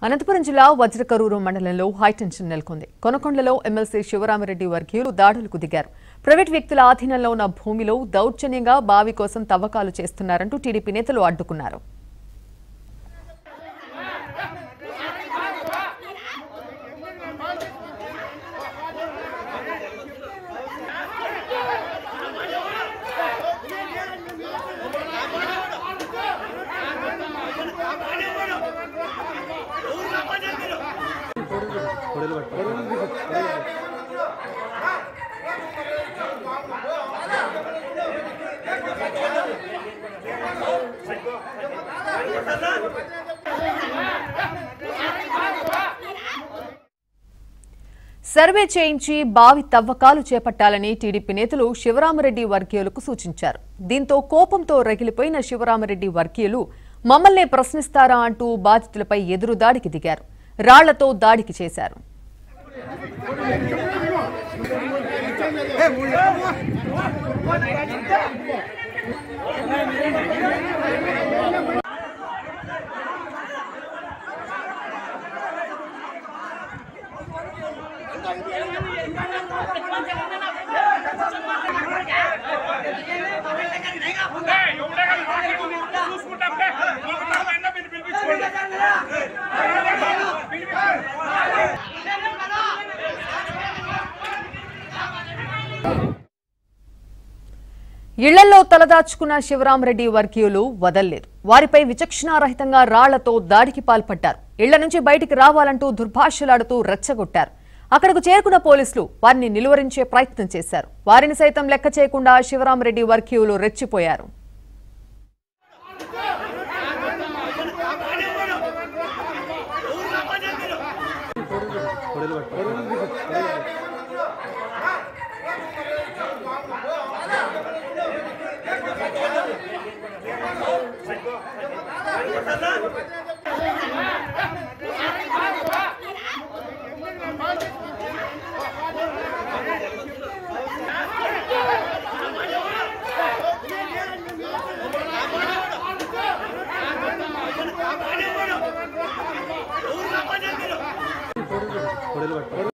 అనంతపురం జిల్లా వజ్రకరూరు మండలంలో హైటెన్షన్ నెలకొంది కొనకొండలో ఎమ్మెల్సీ శివరామిరెడ్డి వర్గీయులు దాడులకు దిగారు ప్రైవేట్ వ్యక్తుల ఆధీనంలో ఉన్న భూమిలో దౌర్జన్యంగా బావి కోసం తవ్వకాలు చేస్తున్నారంటూ టీడీపీ నేతలు అడ్డుకున్నారు సర్వే చేయించి బావి తవ్వకాలు చేపట్టాలని టీడీపీ నేతలు శివరామరెడ్డి వర్గీయులకు సూచించారు దీంతో కోపంతో రగిలిపోయిన శివరామరెడ్డి వర్గీయులు మమ్మల్నే ప్రశ్నిస్తారా అంటూ బాధితులపై ఎదురుదాడికి దిగారు రాళ్లతో దాడికి చేశారు చూసుకుంటాంలే ఒకటాలు అయినా మీరు పిలిపించుకోండి ఇళ్లలో తలదాచుకున్న శివరామరెడ్డి వర్గీయులు వదల్లేదు వారిపై విచక్షణారహితంగా రాళ్లతో దాడికి పాల్పడ్డారు ఇళ్ల నుంచి బయటికి రావాలంటూ దుర్భాషలాడుతూ రెచ్చగొట్టారు అక్కడకు చేరుకున్న పోలీసులు వారిని నిలువరించే ప్రయత్నం చేశారు వారిని సైతం లెక్క చేయకుండా శివరామరెడ్డి వర్గీయులు రెచ్చిపోయారు